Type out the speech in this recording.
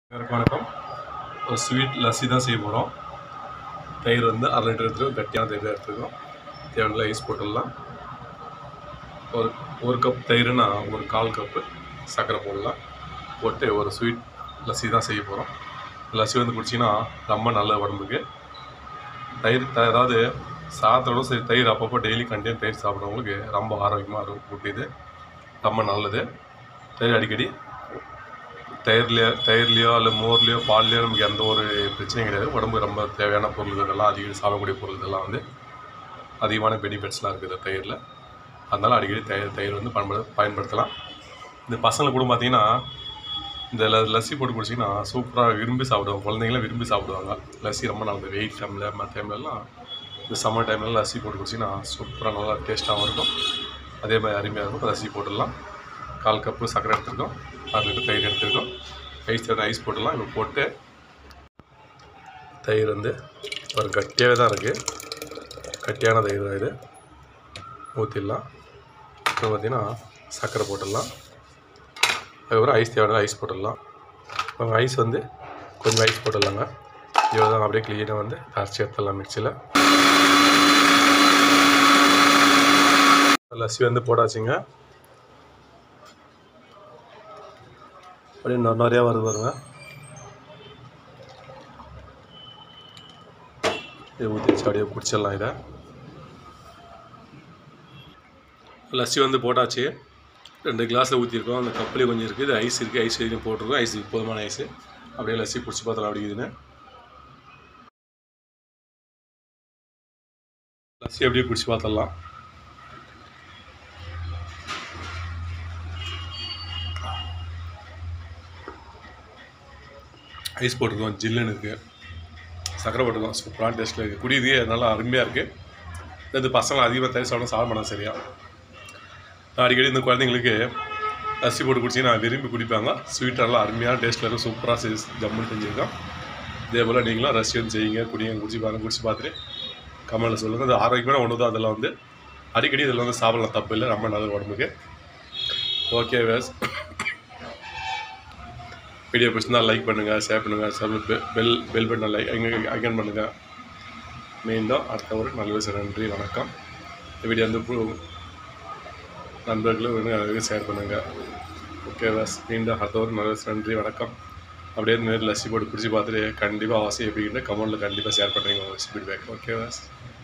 எல்லாருக்கும் வணக்கம் ஒரு ஸ்வீட் லஸ்ஸி தான் செய்ய போகிறோம் தயிர் வந்து அரை லிட்டர் எடுத்துருக்கோம் கட்டியான தயிர் தான் எடுத்துருக்கோம் தேவையான ஐஸ் போட்டுடலாம் ஒரு ஒரு கப் தயிர்னா ஒரு கால் கப்பு சர்க்கரை போடலாம் போட்டு ஒரு ஸ்வீட் லஸ்ஸி தான் செய்ய போகிறோம் லஸ்ஸி வந்து குடிச்சிங்கன்னா ரொம்ப நல்ல உடம்புக்கு தயிர் த- அதாவது சாதத்தோட சரி தயிர் அப்பப்போ டெய்லி கண்டிப்பாக தயிர் சாப்பிட்றவங்களுக்கு ரொம்ப ஆரோக்கியமாக இருக்கும் ஃபுட் இது ரொம்ப நல்லது தயிர் அடிக்கடி தயிர்லையோ தயிர்லையோ இல்லை மோர்லையோ பால்லையோ நமக்கு எந்த ஒரு பிரச்சனையும் கிடையாது உடம்புக்கு ரொம்ப தேவையான பொருள் இதெல்லாம் அதிக சாப்பிடக்கூடிய பொருள் இதெல்லாம் வந்து அதிகமான பெனிஃபிட்ஸ்லாம் இருக்குது இந்த தயிரில் அதனால் அடிக்கடி தயிர் தயிர் வந்து பயன்படு பயன்படுத்தலாம் இந்த பசங்களை கூட பார்த்தீங்கன்னா இந்த ல லஸ்ஸி போட்டு குடிச்சிங்கன்னா சூப்பராக விரும்பி சாப்பிடுவாங்க குழந்தைங்களாம் விரும்பி சாப்பிடுவாங்க லஸ்ஸி ரொம்ப நல்லது வெயிட் டைமில் மற்ற டைம்லலாம் இந்த சம்மர் டைம்ல லஸ்ஸி போட்டு குடிச்சிங்கன்னா சூப்பராக நல்லா டேஸ்ட்டாகவும் இருக்கும் அதே மாதிரி அருமையாக இருக்கும் லஸ்ஸி போட்டுடலாம் கால் கப்பு சர்க்கரை எடுத்துருக்கோம் அரை லிட்டர் தயிர் எடுத்துருக்கோம் ஐஸ் தவிர ஐஸ் போட்டுடலாம் இப்போ போட்டு தயிர் வந்து ஒரு கட்டியாகவே தான் இருக்குது கட்டியான தயிர் தான் இது ஊற்றிடலாம் அப்புறம் பார்த்தீங்கன்னா சர்க்கரை போட்டுடலாம் அதுக்கப்புறம் ஐஸ் தேவையான ஐஸ் போட்டுடலாம் அப்புறம் ஐஸ் வந்து கொஞ்சம் ஐஸ் போட்டுடலாங்க இவ்வளோ தான் அப்படியே க்ளீனாக வந்து அரைச்சி எடுத்துடலாம் மிக்சியில் லஸ்ஸி வந்து போட்டாச்சுங்க அப்படியே நொ- நிறையா வருது பாருங்க இதை ஊற்றி வச்சு அப்படியே குடிச்சிடலாம் இதை லஸ்ஸி வந்து போட்டாச்சு ரெண்டு கிளாஸில் ஊற்றிருக்கோம் அந்த கப்புலேயே கொஞ்சம் இருக்குது இது ஐஸ் இருக்குது ஐஸ் வரைக்கும் போட்டிருக்கோம் ஐஸ் போதுமான ஐஸு அப்படியே லஸ்ஸி குடிச்சு பார்த்தலாம் அப்படி இதுன்னு லஸ்ஸி அப்படியே குடிச்சு பார்த்துடலாம் ஐஸ் போட்டிருக்கோம் ஜில்லுன்னு இருக்குது சக்கரை போட்டிருக்கோம் சூப்பரான டேஸ்ட்டில் இருக்குது குடியுதே நல்லா அருமையாக இருக்குது இது பசங்க அதிகமாக தயிர் சாப்பிட சாப்பிட மாட்டாங்க சரியா நான் அடிக்கடி இந்த குழந்தைங்களுக்கு லஸ்ஸி போட்டு குடிச்சிங்கன்னா விரும்பி குடிப்பாங்க ஸ்வீட் நல்லா அருமையான டேஸ்ட்டில் இருக்கும் சூப்பராக செஞ்சு ஜம்முன்னு செஞ்சுருக்கோம் இதே போல் நீங்களும் ரசி வந்து செய்யுங்க குடிங்க குடிச்சு பாருங்க குடிச்சு பார்த்துட்டு கமெண்ட்டில் சொல்லுங்கள் அது ஆரோக்கியமான ஒன்று தான் அதெல்லாம் வந்து அடிக்கடி இதெல்லாம் வந்து சாப்பிடலாம் தப்பு இல்லை ரொம்ப நல்ல உடம்புக்கு ஓகே வேஸ் வீடியோ பிடிச்சிருந்தா லைக் பண்ணுங்கள் ஷேர் பண்ணுங்கள் sub bell bell button like icon பண்ணுங்கள் மீண்டும் அடுத்த ஒரு நல்ல விஷயம் நன்றி வணக்கம் இந்த வீடியோ வந்து பு- நண்பர்களும் இன்னும் ஷேர் பண்ணுங்கள் ஓகே வாஸ் மீண்டும் அடுத்த ஒரு நல்ல விஷயம் நன்றி வணக்கம் அப்படியே நேரில் லஸ்ஸி போட்டு குடிச்சு பார்த்துட்டு கண்டிப்பாக அவசியம் எப்படின்னு கமெண்ட்டில் கண்டிப்பாக ஷேர் பண்ணுறீங்க உங்கள் ஃபீட்பேக் ஓகே வாஸ்